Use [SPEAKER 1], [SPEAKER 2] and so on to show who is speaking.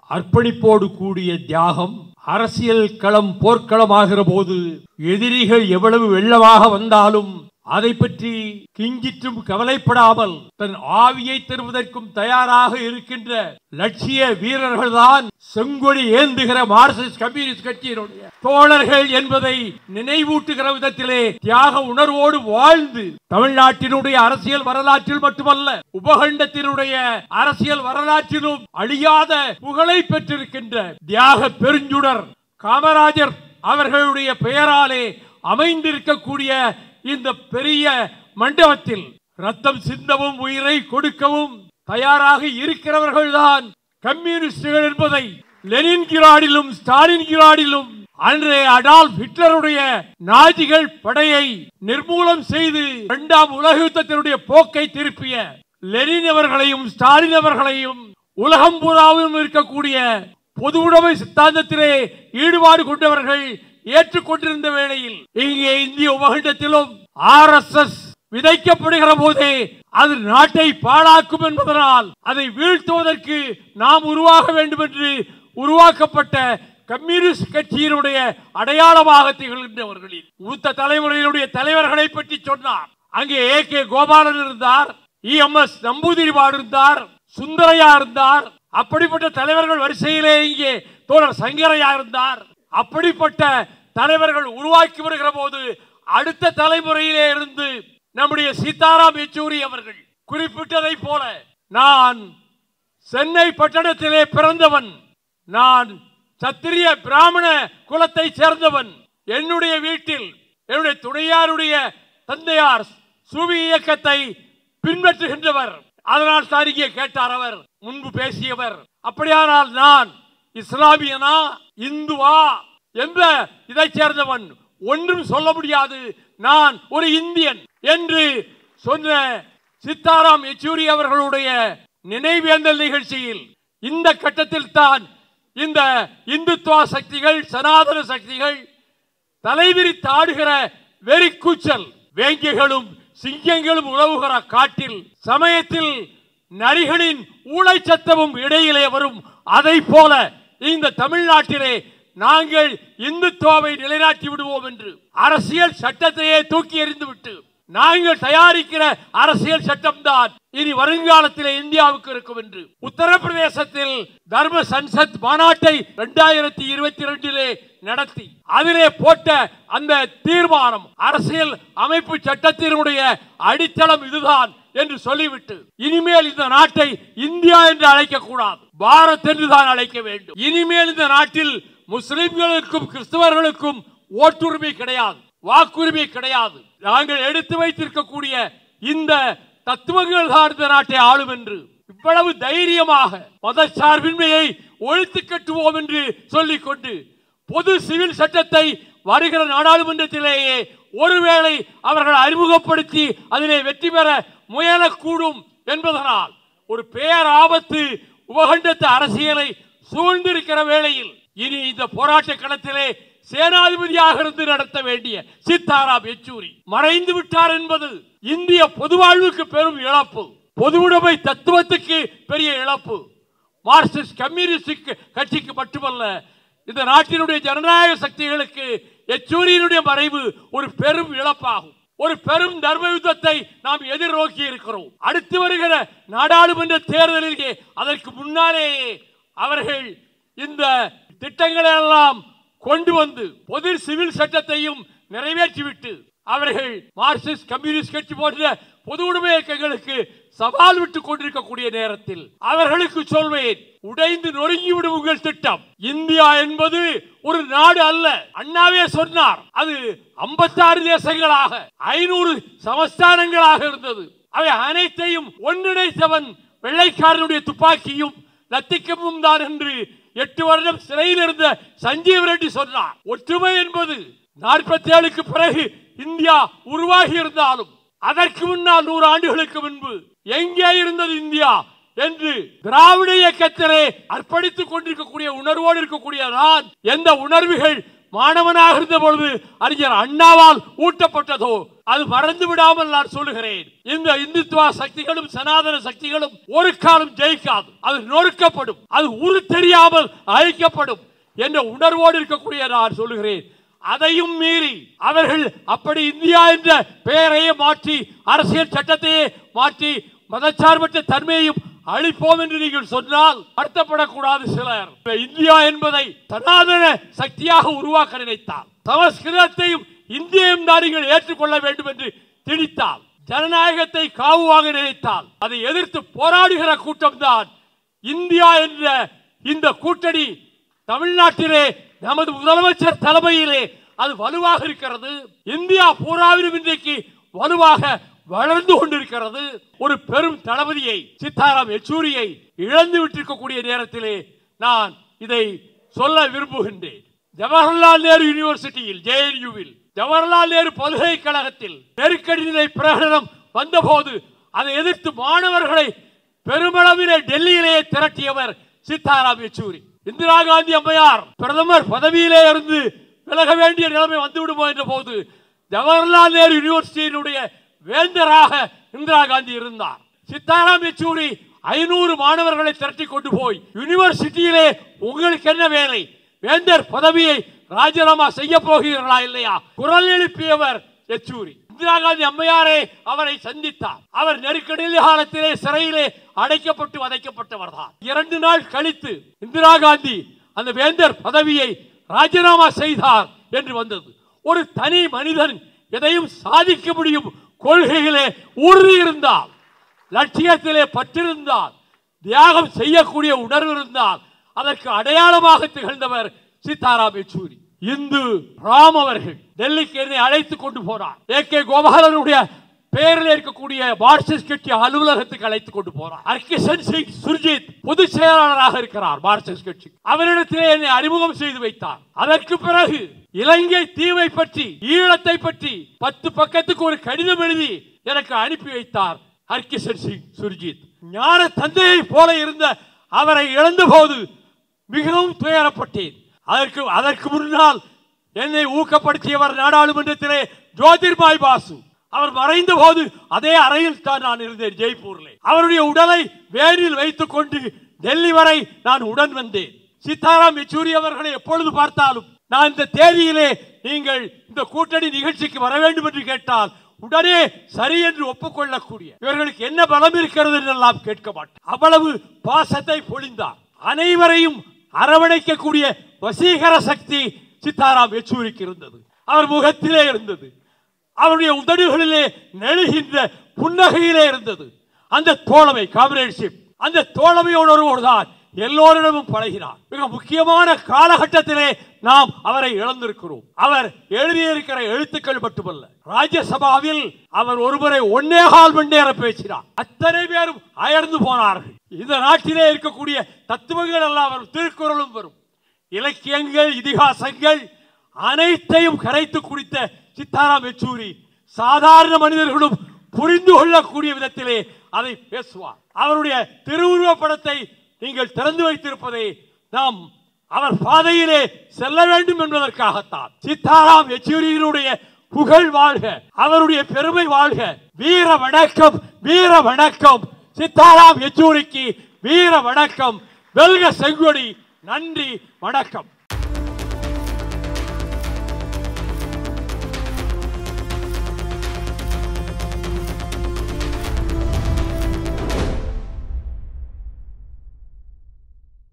[SPEAKER 1] அர்ப்பணிப்போடு கூடிய தியாகம் அரசியல் களம் போர்க்களமாகிற போது எதிரிகள் எவ்வளவு வெள்ளமாக வந்தாலும் அதை பற்றி கிஞ்சிற்றும் கவலைப்படாமல் தன் ஆவியை தருவதற்கும் தயாராக இருக்கின்ற லட்சிய வீரர்கள்தான் செங்கொடி ஏந்துகிற மார்க்சிஸ்ட் கம்யூனிஸ்ட் கட்சியினுடைய தோழர்கள் என்பதை நினைவூட்டுகிற விதத்திலே தியாக உணர்வோடு வாழ்ந்து தமிழ்நாட்டினுடைய அரசியல் வரலாற்றில் மட்டுமல்ல உபகண்டத்தினுடைய அரசியல் வரலாற்றிலும் அழியாத புகழை பெற்றிருக்கின்ற தியாக பெருஞ்சுடர் காமராஜர் அவர்களுடைய பெயராலே அமைந்திருக்கக்கூடிய இந்த பெரிய மண்டபத்தில் ரத்தம் சிந்தவும் உயிரை கொடுக்கவும் தயாராக இருக்கிறவர்கள்தான் கம்யூனிஸ்டுகள் என்பதை லெனின்கிராடிலும் ஸ்டாலின்கிராடிலும் அன்றைய அடால்ப் ஹிட்லருடைய நாஜிகள் படையை நிர்மூலம் செய்து இரண்டாம் உலக யுத்தத்தினுடைய போக்கை திருப்பிய லெனின் அவர்களையும் ஸ்டாலின் அவர்களையும் உலகம் பூராவும் இருக்கக்கூடிய பொது உடைமை சித்தாந்தத்திலே ஈடுபாடு கொண்டவர்கள் ஏற்றுக்கொண்டிருந்த வேளையில் இங்கே இந்திய உபகண்டத்திலும் ஆர் எஸ் எஸ் விதைக்கப்படுகிற போதே அது நாட்டை பாழாக்கும் என்பதனால் அதை வீழ்த்துவதற்கு நாம் உருவாக வேண்டும் என்று உருவாக்கப்பட்ட கம்யூனிஸ்ட் கட்சியினுடைய அடையாளமாக திகழ்கின்றவர்களில் மூத்த தலைமுறையினுடைய தலைவர்களை பற்றி சொன்னார் அங்கே ஏ கே கோபாலன் இருந்தார் இ எம் எஸ் நம்பூதிரிபாடு இருந்தார் சுந்தரையா இருந்தார் அப்படிப்பட்ட தலைவர்கள் வரிசையிலே இங்கே தோழர் சங்கரையா இருந்தார் அப்படிப்பட்ட தலைவர்கள் உருவாக்கி வருகிற போது அடுத்த தலைமுறையிலே இருந்து நம்முடைய சீதாராம் யெச்சூரி அவர்கள் குறிப்பிட்டதை போல நான் சென்னை பட்டணத்திலே பிறந்தவன் நான் சத்திரிய பிராமண குலத்தை சேர்ந்தவன் என்னுடைய வீட்டில் என்னுடைய துணையாருடைய தந்தையார் சூவி இயக்கத்தை பின்பற்றுகின்றவர் அதனால் தான் இங்கே கேட்டார் அவர் முன்பு பேசியவர் அப்படியானால் நான் இஸ்லாமியனா இந்துவா என்ற இதை சேர்ந்தவன் ஒன்றும் சொல்ல முடியாது நான் ஒரு இந்தியன் என்று சொன்ன சித்தாராம் யெச்சூரி அவர்களுடைய நினைவேந்தல் நிகழ்ச்சியில் இந்த கட்டத்தில் தான் இந்த இந்துத்துவ சக்திகள் சனாதன சக்திகள் தலைவிரித்து ஆடுகிற வெறி கூச்சல் வேங்கைகளும் சிங்கங்களும் உழவுகிற காட்டில் சமயத்தில் நரிகளின் ஊளை சத்தமும் இடையிலே வரும் அதை போல இந்த தமிழ்நாட்டிலே நாங்கள் இந்துத்துவாவை நிலைநாட்டி விடுவோம் என்று அரசியல் சட்டத்தையே தூக்கி எறிந்துவிட்டு நாங்கள் தயாரிக்கிற அரசியல் சட்டம் தான் இனி வருங்காலத்திலே இந்தியாவுக்கு இருக்கும் என்று உத்தரப்பிரதேசத்தில் தர்ம சன்சத் மாநாட்டை இரண்டாயிரத்தி இருபத்தி ரெண்டிலே நடத்தி அதிலே போட்ட அந்த தீர்மானம் அரசியல் அமைப்பு சட்டத்தினுடைய அடித்தளம் இதுதான் என்று சொல்லிவிட்டு இனிமேல் இந்த நாட்டை இந்தியா என்று அழைக்க கூடாது பாரத் என்று தான் அழைக்க வேண்டும் இனிமேல் இந்த நாட்டில் முஸ்லிம்களுக்கும் கிறிஸ்தவர்களுக்கும் ஓட்டுரிமை கிடையாது வாக்குரிமை கிடையாது நாங்கள் எடுத்து வைத்திருக்கக்கூடிய இந்த தத்துவங்கள் தான் இந்த நாட்டை ஆளும் என்று இவ்வளவு தைரியமாக மதச்சார்பின்மையை ஒழித்து கட்டுவோம் என்று சொல்லிக் கொண்டு பொது சிவில் சட்டத்தை வருகிற நாடாளுமன்றத்திலேயே ஒருவேளை அவர்கள் அறிமுகப்படுத்தி அதிலே வெற்றி பெற முயலக்கூடும் என்பதனால் ஒரு பேராபத்து உபகண்டத்து அரசியலை சூழ்ந்திருக்கிற வேளையில் இனி இந்த போராட்ட களத்திலே சேனாதிபதியாக இருந்து நடத்த வேண்டிய சீதாராம் யெச்சூரி மறைந்து விட்டார் என்பது இந்திய பொதுவாழ்வுக்கு பெரும் இழப்பு பொதுவுடைமை தத்துவத்துக்கு பெரிய இழப்பு மார்க்சிஸ்ட் கம்யூனிஸ்ட் கட்சிக்கு மட்டுமல்ல இந்த நாட்டினுடைய ஜனநாயக சக்திகளுக்கு யெச்சூரியினுடைய மறைவு ஒரு பெரும் இழப்பாகும் ஒரு பெரும் தர்ம யுத்தத்தை நாம் எதிர்நோக்கி இருக்கிறோம் அடுத்து வருகிற நாடாளுமன்ற தேர்தலிலே அதற்கு முன்னாலேயே அவர்கள் இந்த திட்டங்களை எல்லாம் கொண்டு வந்து பொது சிவில் சட்டத்தையும் நிறைவேற்றிவிட்டு அவர்கள் மார்க்சிஸ்ட் கம்யூனிஸ்ட் கட்சி போன்ற பொது உடைமை இயக்கங்களுக்கு சவால் விட்டுக் கொண்டிருக்கக்கூடிய நேரத்தில் அவர்களுக்கு சொல்வேன் உடைந்து நொறுங்கி விடும் உங்கள் திட்டம் இந்தியா என்பது ஒரு நாடு அல்ல அண்ணாவே சொன்னார் அது 56 தேசங்களாக ஐநூறு சமஸ்தானங்களாக இருந்தது அவை அனைத்தையும் ஒன்றிணைத்தவன் வெள்ளைக்காரனுடைய துப்பாக்கியும் லத்திக்கமும் தான் என்று எட்டு வருடம் சிறையில் இருந்த சஞ்சீவ் ரெட்டி சொன்னார் ஒற்றுமை என்பது நாற்பத்தி ஏழுக்கு பிறகு இந்தியா உருவாகி இருந்தாலும் அதற்கு முன்னால் நூறு ஆண்டுகளுக்கு முன்பு எங்கே இருந்தது இந்தியா என்று திராவிட இயக்கத்திலே அர்ப்பணித்துக் கொண்டிருக்கக்கூடிய உணர்வோடு இருக்கக்கூடிய நான் எந்த உணர்வுகள் மாணவனாக இருந்த பொழுது அறிஞர் அண்ணாவால் ஊட்டப்பட்டதோ அது மறந்து விடாமல் நான் சொல்லுகிறேன் இந்த இந்துத்துவ சக்திகளும் சனாதன சக்திகளும் ஒரு காலம் ஜெயிக்காது அது நொறுக்கப்படும் அது உரு தெரியாமல் அழிக்கப்படும் என்ற உணர்வோடு இருக்கக்கூடிய நான் சொல்லுகிறேன் அதையும் மீறி அவர்கள் அப்படி இந்தியா என்ற பெயரையே மாற்றி அரசியல் சட்டத்தையே மாற்றி மதச்சார்பற்ற தன்மையையும் அழிப்போம் என்று நீங்கள் சொன்னால் வருத்தப்படக்கூடாது சிலர் இந்த இந்தியா என்பதை சனாதன சக்தியாக உருவாக்க நினைத்தால் சமஸ்கிருதத்தையும் இந்தியையும் தான் நீங்கள் ஏற்றுக்கொள்ள வேண்டும் என்று திணித்தால் ஜனநாயகத்தை காவுவாக நினைத்தால் அதை எதிர்த்து போராடுகிற கூட்டம்தான் இந்தியா என்ற இந்த கூட்டணி தமிழ்நாட்டிலே நமது முதலமைச்சர் தலைமையிலே அது வலுவாக இருக்கிறது இந்தியா பூராவிலும் இன்றைக்கு வலுவாக வளர்ந்து கொண்டிருக்கிறது ஒரு பெரும் தளபதியை சித்தாராம் யெச்சூரியை இழந்து விட்டிருக்கக்கூடிய நேரத்திலே நான் இதை சொல்ல விரும்புகின்றேன் ஜவஹர்லால் நேரு யூனிவர்சிட்டியில் ஜேஎன்யூவில் ஜவஹர்லால் நேரு பல்கலைக்கழகத்தில் நெருக்கடி நிலை பிரகடனம் வந்தபோது அதை எதிர்த்து மாணவர்களை பெருமளவிலே டெல்லியிலேயே திரட்டியவர் சீதாராம் யெச்சூரி இந்திரா காந்தி அம்மையார் பிரதமர் பதவியிலே இருந்து விலக வேண்டிய நிலைமை வந்து விடுமோ என்ற போது ஜவஹர்லால் நேரு யூனிவர்சிட்டியினுடைய வேந்தராக இந்திரா காந்தி இருந்தார் சித்தாராம் யெச்சூரி ஐநூறு மாணவர்களை திரட்டி கொண்டு போய் யூனிவர்சிட்டியிலே உங்களுக்கு என்ன வேலை வேந்தர் பதவியை ராஜினாமா செய்ய போகிறீர்களா இல்லையா குரல் எழுப்பியவர் யெச்சூரி இந்திரா காந்தி அம்மையாரே அவரை சந்தித்தார் அவர் நெருக்கடி காலத்திலே சிறையிலே அடைக்கப்பட்டு வதைக்கப்பட்டவர் தான் இரண்டு நாள் கழித்து இந்திரா காந்தி அந்த வேந்தர் பதவியை ராஜினாமா செய்தார் என்று வந்தது ஒரு தனி மனிதன் எதையும் சாதிக்க முடியும் கொள்கையிலே உறுதி இருந்தால் லட்சியத்திலே பற்றிருந்தால் தியாகம் செய்யக்கூடிய உணர்வு இருந்தால் அதற்கு அடையாளமாக திகழ்ந்தவர் சீதாராம் யெச்சூரி இந்து ராம் அவர்கள் டெல்லிக்கு என்னை அழைத்து கொண்டு போனார் ஏ கே கோபாலனுடைய பெயரில் இருக்கக்கூடிய மார்க்சிஸ்ட் கட்சி அலுவலகத்துக்கு அழைத்து கொண்டு போறார் ஹர்கிஷன் சிங் சுர்ஜித் பொதுச் செயலாளராக இருக்கிறார் மார்க்சிஸ்ட் கட்சி அவரிடத்திலே என்னை அறிமுகம் செய்து வைத்தார் அதற்கு பிறகு இலங்கை தீவை பற்றி ஈழத்தை பற்றி பத்து பக்கத்துக்கு ஒரு கடிதம் எழுதி எனக்கு அனுப்பி வைத்தார் ஹர்கிஷன் சிங் சுர்ஜித் ஞான தந்தையை போல இருந்த அவரை இழந்த போது மிகவும் துயரப்பட்டேன் அதற்கு அதற்கு முன்னால் என்னை ஊக்கப்படுத்தியவர் நாடாளுமன்றத்திலே ஜோதிர்பாய் பாசு அவர் மறைந்த போது அதே அறையில் தான் நான் இருந்தேன் ஜெய்ப்பூரில் அவருடைய உடலை வேனில் வைத்துக் கொண்டு டெல்லி வரை நான் உடன் வந்தேன் சீதாராம் யெச்சூரி அவர்களை எப்பொழுது பார்த்தாலும் நான் இந்த தேதியிலே நீங்கள் இந்த கூட்டணி நிகழ்ச்சிக்கு வர வேண்டும் என்று கேட்டால் உடனே சரி என்று ஒப்புக்கொள்ளக்கூடிய இவர்களுக்கு என்ன பலம் இருக்கிறது என்றெல்லாம் கேட்க மாட்டேன் அவ்வளவு பாசத்தை பொழிந்தார் அனைவரையும் அரவணைக்கக்கூடிய வசீகர சக்தி சித்தாராம் யெச்சூரிக்கு இருந்தது அவர் முகத்திலே இருந்தது அவருடைய உதடுகளிலே நெழுகின்ற புன்னகையிலே இருந்தது அந்த தோழமை காம்ரேட்ஷிப் அந்த தோழமை உணர்வோடு தான் எல்லோரிடமும் பழகினார் மிக முக்கியமான காலகட்டத்திலே நாம் அவரை இழந்திருக்கிறோம் அவர் எழுதியிருக்கிற எழுத்துக்கள் மட்டுமல்ல ராஜ்யசபாவில் அவர் ஒருவரை ஒன்னே கால் மணி நேரம் பேசினார் அத்தனை பேரும் அயர்ந்து போனார்கள் இந்த நாட்டிலே இருக்கக்கூடிய தத்துவங்கள் எல்லாம் வரும் திருக்குறளும் வரும் இலக்கியங்கள் இதிகாசங்கள் அனைத்தையும் கரைத்து குடித்த சித்தாராம் யெச்சூரி சாதாரண மனிதர்களும் புரிந்து கொள்ளக்கூடிய விதத்திலே அதை பேசுவார் அவருடைய திருவுருவப் படத்தை நீங்கள் திறந்து வைத்திருப்பதை நாம் அவர் பாதையிலே செல்ல வேண்டும் என்பதற்காகத்தான் சித்தாராம் யெச்சூரியினுடைய புகழ் வாழ்க அவருடைய பெருமை வாழ்க வீர வணக்கம் வீர வணக்கம் சித்தாராம் யெச்சூரிக்கு வீர வணக்கம் வெல்க செங்கொடி நன்றி வணக்கம்